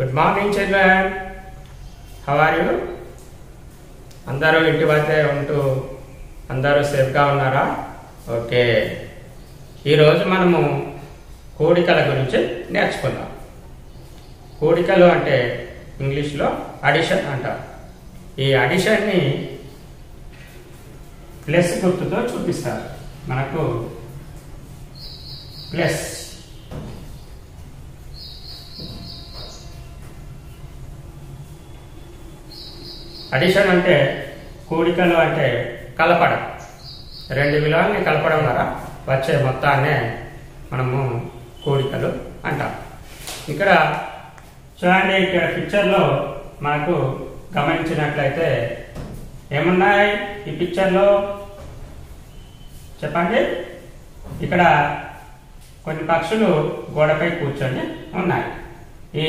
good morning children how are you అందరూ ఇంటి వద్దే ఉంటూ అందరూ సేఫ్గా ఉన్నారా ఓకే ఈరోజు మనము కూడికల గురించి నేర్చుకుందాం కూడికలు అంటే ఇంగ్లీష్లో అడిషన్ అంటారు ఈ అడిషన్ని ప్లస్ గుర్తుతో చూపిస్తారు మనకు ప్లస్ అడిషన్ అంటే కూడికలు అంటే కలపడం రెండు విలువల్ని కలపడం ద్వారా వచ్చే మొత్తాన్నే మనము కూడికలు అంటాం ఇక్కడ చూడండి ఇక్కడ పిక్చర్లో మనకు గమనించినట్లయితే ఏమున్నాయి ఈ పిక్చర్లో చెప్పండి ఇక్కడ కొన్ని పక్షులు గోడపై కూర్చొని ఉన్నాయి ఈ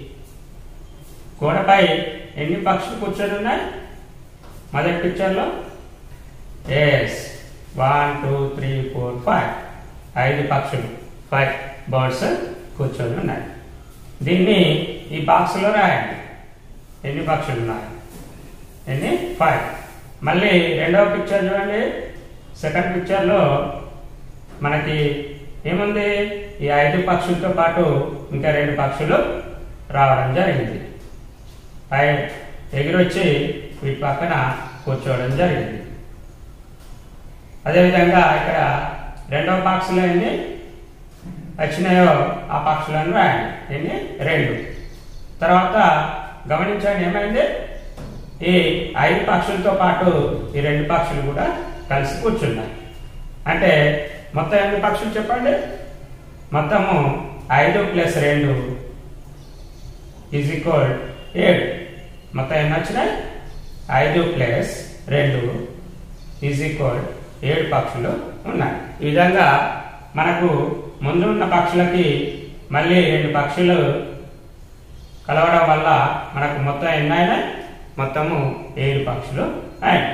గోడపై ఎన్ని పక్షులు కూర్చొని ఉన్నాయి మొదటి పిక్చర్లో yes one two three four five ఐదు పక్షులు ఫైవ్ బర్డ్స్ కూర్చొని ఉన్నాయి దీన్ని ఈ బాక్స్లో రాయండి ఎన్ని పక్షులు ఉన్నాయి ఎన్ని ఫైవ్ మళ్ళీ రెండవ పిక్చర్ చూడండి సెకండ్ పిక్చర్లో మనకి ఏముంది ఈ ఐదు పక్షులతో పాటు ఇంకా రెండు పక్షులు రావడం జరిగింది పై ఎగిరొచ్చి వీటి పక్కన కూర్చోవడం జరిగింది అదేవిధంగా ఇక్కడ రెండవ బాక్స్లో ఎన్ని వచ్చినాయో ఆ పక్షులను రాయండి ఎన్ని రెండు తర్వాత గమనించండి ఏమైంది ఈ ఐదు పక్షులతో పాటు ఈ రెండు పక్షులు కూడా కలిసి కూర్చున్నాయి అంటే మొత్తం ఎన్ని పక్షులు చెప్పండి మొత్తము ఐదు ప్లస్ రెండు ఈజ్ ఈక్వల్ ఏడు మొత్తం ఎన్ని వచ్చినాయి ఐదు ప్లస్ రెండు ఈజ్ ఈక్వల్ ఏడు పక్షులు ఉన్నాయి ఈ విధంగా మనకు ముందు ఉన్న పక్షులకి మళ్ళీ రెండు పక్షులు కలవడం వల్ల మనకు మొత్తం ఎన్ని అయినాయి మొత్తము ఏడు పక్షులు అయినాయి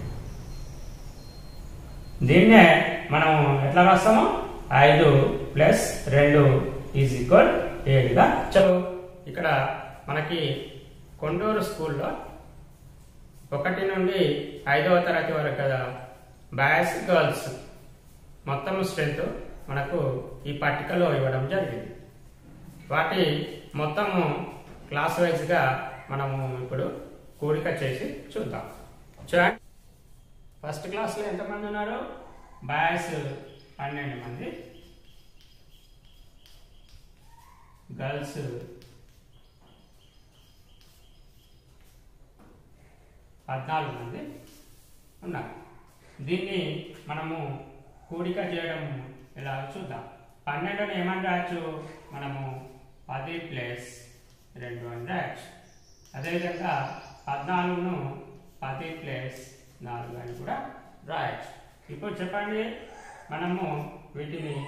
దీన్నే మనం ఎట్లా రాస్తాము ఐదు ప్లస్ రెండు ఈజ్ ఈక్వల్ ఏడుగా చెప్పు ఇక్కడ మనకి కొండూరు స్కూల్లో ఒకటి నుండి ఐదవ తరగతి వరకు కదా బాయ్స్ గర్ల్స్ మొత్తం స్ట్రెంత్ మనకు ఈ పట్టికలో ఇవ్వడం జరిగింది వాటి మొత్తము క్లాస్ వైజ్గా మనము ఇప్పుడు కూడిక చేసి చూద్దాం చూడండి ఫస్ట్ క్లాస్లో ఎంతమంది ఉన్నారు బాయ్స్ పన్నెండు మంది గర్ల్స్ పద్నాలుగు మంది ఉన్నారు దీన్ని మనము కూడిక చేయడం ఇలా చూద్దాం పన్నెండుని ఏమని రాయచ్చు మనము పది ప్లస్ రెండు అని రాయచ్చు అదేవిధంగా పద్నాలుగును పది ప్లస్ నాలుగు అని కూడా రాయచ్చు ఇప్పుడు చెప్పండి మనము వీటిని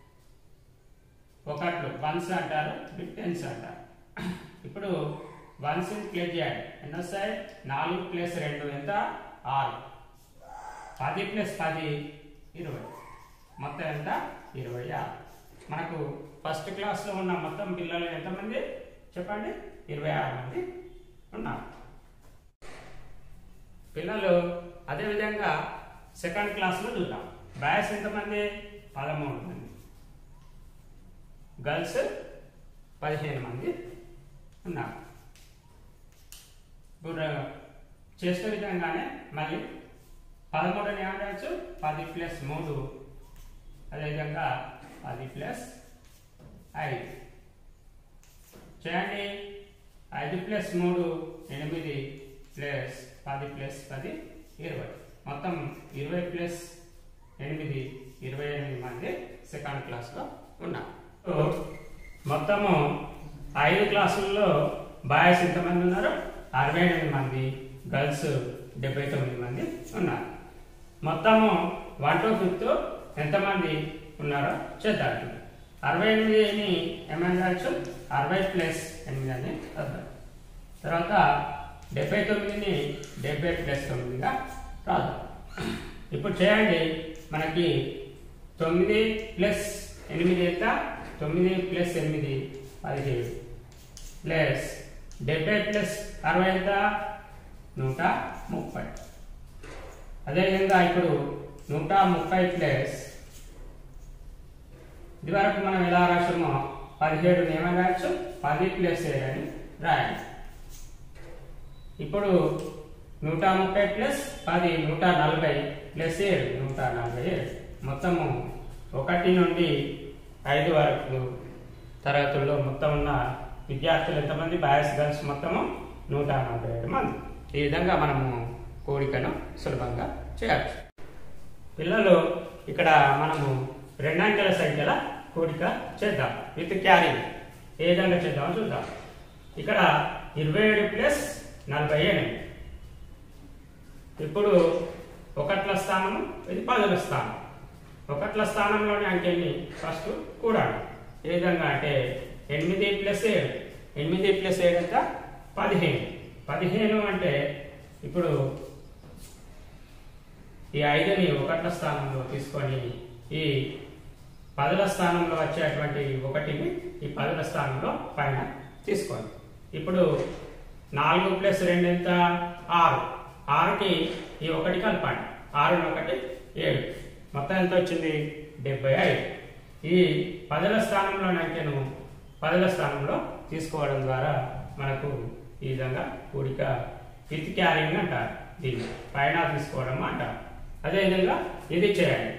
ఒకట్లు వన్స్ అంటారు టెన్స్ అంటారు ఇప్పుడు వన్స్ ప్లేస్ చేయాలి ఎన్ని వస్తాయి నాలుగు ప్లస్ రెండు ఎంత ఆరు పది ప్లస్ పది ఇరవై మొత్తం ఎంత ఇరవై ఆరు మనకు ఫస్ట్ క్లాస్లో ఉన్న మొత్తం పిల్లలు ఎంతమంది చెప్పండి ఇరవై ఆరు మంది ఉన్నారు పిల్లలు అదేవిధంగా సెకండ్ క్లాస్లో చూద్దాం బాయ్స్ ఎంతమంది పదమూడు మంది గర్ల్స్ పదిహేను మంది ఉన్నారు ఇప్పుడు చేసిన విధంగానే మళ్ళీ పదమూడుని ఏమనవచ్చు పది ప్లస్ మూడు అదేవిధంగా పది ప్లస్ ఐదు చేయండి ఐదు ప్లస్ మూడు ఎనిమిది ప్లస్ పది ప్లస్ పది ఇరవై మొత్తం ఇరవై ప్లస్ ఎనిమిది ఇరవై ఎనిమిది మంది సెకండ్ క్లాస్లో ఉన్నారు మొత్తము ఐదు క్లాసుల్లో బాయ్స్ ఎంతమంది ఉన్నారు అరవై ఎనిమిది మంది గర్ల్స్ డెబ్బై తొమ్మిది మంది ఉన్నారు మొత్తము వన్ టు ఫిఫ్త్ ఎంతమంది ఉన్నారో చేద్దాం అరవై ఎనిమిదిని ఏమని రాయచ్చు అరవై ప్లస్ ఎనిమిది అని రాద్దాం తర్వాత డెబ్బై తొమ్మిదిని డెబ్బై ప్లస్ తొమ్మిదిగా రాద్దాం ఇప్పుడు చేయండి మనకి తొమ్మిది ప్లస్ ఎనిమిది ఎంత తొమ్మిది ప్లస్ ఎనిమిది పదిహేడు ప్లస్ డెబ్బై ప్లస్ అరవై ఎంత నూట ముప్పై అదేవిధంగా ఇప్పుడు నూట ముప్పై ప్లస్ ఇదివరకు మనం ఎలా రాసామో పదిహేడు ఏమని రాయొచ్చు పది ప్లస్ ఏడు అని రాయాలి ఇప్పుడు నూట ముప్పై ప్లస్ పది నూట నలభై ప్లస్ ఏడు నూట నలభై ఏడు మొత్తము ఒకటి నుండి ఐదు వరకు తరగతుల్లో మొత్తం ఉన్న విద్యార్థులు ఎంతమంది బాయ్స్ గర్ల్స్ మొత్తము నూట నలభై ఏడు మంది ఈ విధంగా మనము కోరికను సులభంగా చేయవచ్చు పిల్లలు ఇక్కడ మనము రెండంకెల సంఖ్యల కూడిక చేద్దాం విత్ క్యారీ ఏ విధంగా చేద్దామో చూద్దాం ఇక్కడ ఇరవై ఏడు ప్లస్ నలభై ఎనిమిది ఇప్పుడు ఒకట్ల స్థానము ఇది పదుల స్థానం ఒకట్ల స్థానంలోని అంకెని ఫస్ట్ కూడాలి ఏ విధంగా అంటే ఎనిమిది ప్లస్ ఏడు ఎనిమిది ప్లస్ ఏడు ఎంత పదిహేను పదిహేను అంటే ఇప్పుడు ఈ ఐదుని ఒకట్ల స్థానంలో తీసుకొని ఈ పదుల స్థానంలో వచ్చేటువంటి ఒకటిని ఈ పదుల స్థానంలో పైన తీసుకోండి ఇప్పుడు నాలుగు ప్లస్ రెండు ఎంత ఆరు ఆరుకి ఈ ఒకటి కలపండి ఆరు ఒకటి ఏడు మొత్తం ఎంత వచ్చింది డెబ్బై ఐదు ఈ పదుల స్థానంలో అంకెను పదుల స్థానంలో తీసుకోవడం ద్వారా మనకు ఈ విధంగా కూడిక విత్ క్యారింగ్ అంటారు దీన్ని పైన తీసుకోవడం అంటారు అదేవిధంగా ఇది చేయండి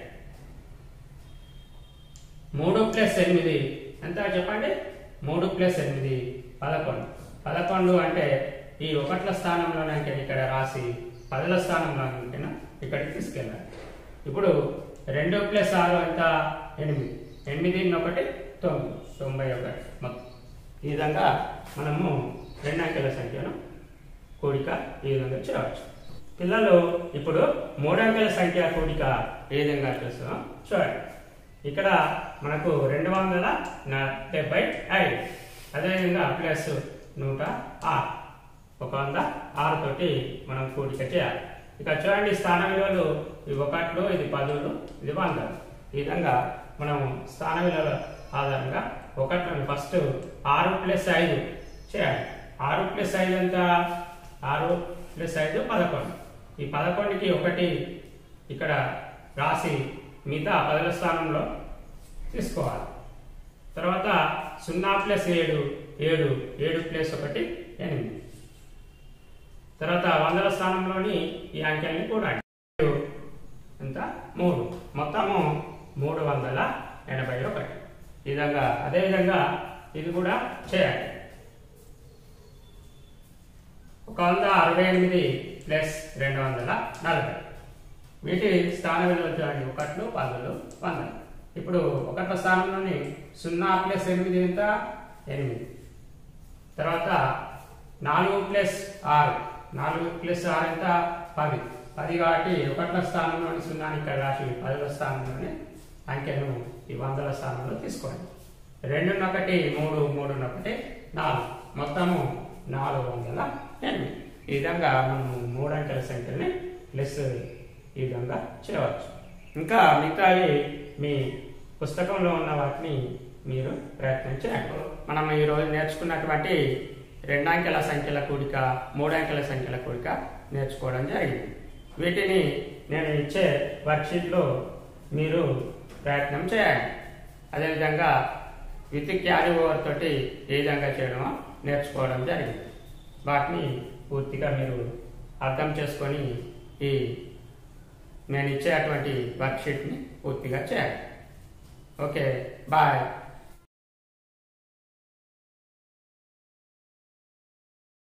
మూడు ప్లస్ ఎనిమిది ఎంత చెప్పండి మూడు ప్లస్ ఎనిమిది పదకొండు పదకొండు అంటే ఈ ఒకట్ల స్థానంలోనే అంటే ఇక్కడ రాసి పదుల స్థానంలో అంటేనా ఇక్కడికి తీసుకెళ్ళాలి ఇప్పుడు రెండు ప్లస్ ఆరు ఎంత ఎనిమిది ఎనిమిది ఒకటి తొమ్మిది తొంభై ఒకటి మొత్తం ఈ విధంగా మనము రెండు అంకెల సంఖ్యను కూడిక ఈ విధంగా చేయవచ్చు పిల్లలు ఇప్పుడు మూడు అంకెల సంఖ్య కూడిక ఏ విధంగా చేస్తామో చూడండి ఇక్కడ మనకు రెండు వందల న- డెబ్బై ఐదు అదేవిధంగా ప్లస్ నూట ఆరు ఒక వంద ఆరు తోటి మనం కూడిక చేయాలి ఇక చూడండి స్థాన విలువలు ఇవి ఒకట్లు ఇది పదులు ఇది వందలు ఈ విధంగా మనం స్థాన విలువల ఆధారంగా ఒకట్లను ఫస్ట్ ఆరు ప్లస్ ఐదు చేయాలి ఆరు ప్లస్ ఐదు ఎంత ఆరు ప్లస్ ఐదు పదకొండు ఈ పదకొండుకి ఒకటి ఇక్కడ రాసి మిగతా పదల స్థానంలో తీసుకోవాలి తర్వాత సున్నా ప్లస్ ఏడు ఏడు ఏడు ప్లస్ ఒకటి ఎనిమిది తర్వాత వందల స్థానంలోని ఈ అంకెల్ని కూడా ఏడు ఎంత మూడు మొత్తము మూడు వందల ఎనభై ఒకటి ఈ విధంగా అదేవిధంగా ఇది కూడా చేయాలి ఒక వంద అరవై ఎనిమిది ప్లస్ రెండు వందల నలభై వీటి స్థాన విలువలు చూడండి ఒకట్లు పదులు వందలు ఇప్పుడు ఒకట్ల స్థానంలోని సున్నా ప్లస్ ఎనిమిది ఎంత ఎనిమిది తర్వాత నాలుగు ప్లస్ ఆరు నాలుగు ప్లస్ ఆరు ఎంత పది పది కాబట్టి ఒకట్ల స్థానంలోని సున్నాని ఇక్కడ రాసి పదుల స్థానంలోని అంకెను ఈ వందల స్థానంలో తీసుకోండి రెండున్నొకటి మూడు మూడున్నొకటి నాలుగు మొత్తము నాలుగు వందల ఎనిమిది ఈ విధంగా మనము మూడు అంకెల సంఖ్యని ప్లస్ ఈ విధంగా చేయవచ్చు ఇంకా మిగతావి మీ పుస్తకంలో ఉన్న వాటిని మీరు ప్రయత్నం చేయండి మనం ఈరోజు నేర్చుకున్నటువంటి రెండు అంకెల సంఖ్యల కూడిక మూడు అంకెల సంఖ్యల కూడిక నేర్చుకోవడం జరిగింది వీటిని నేను ఇచ్చే వర్క్షీట్లో మీరు ప్రయత్నం చేయండి అదేవిధంగా విత్ క్యారీ ఓవర్ తోటి ఏ విధంగా చేయడమో నేర్చుకోవడం జరిగింది వాటిని పూర్తిగా మీరు అర్థం చేసుకొని ఈ నేను ఇచ్చేటువంటి వర్క్షీట్ని పూర్తిగా చేయాలి ఓకే బాయ్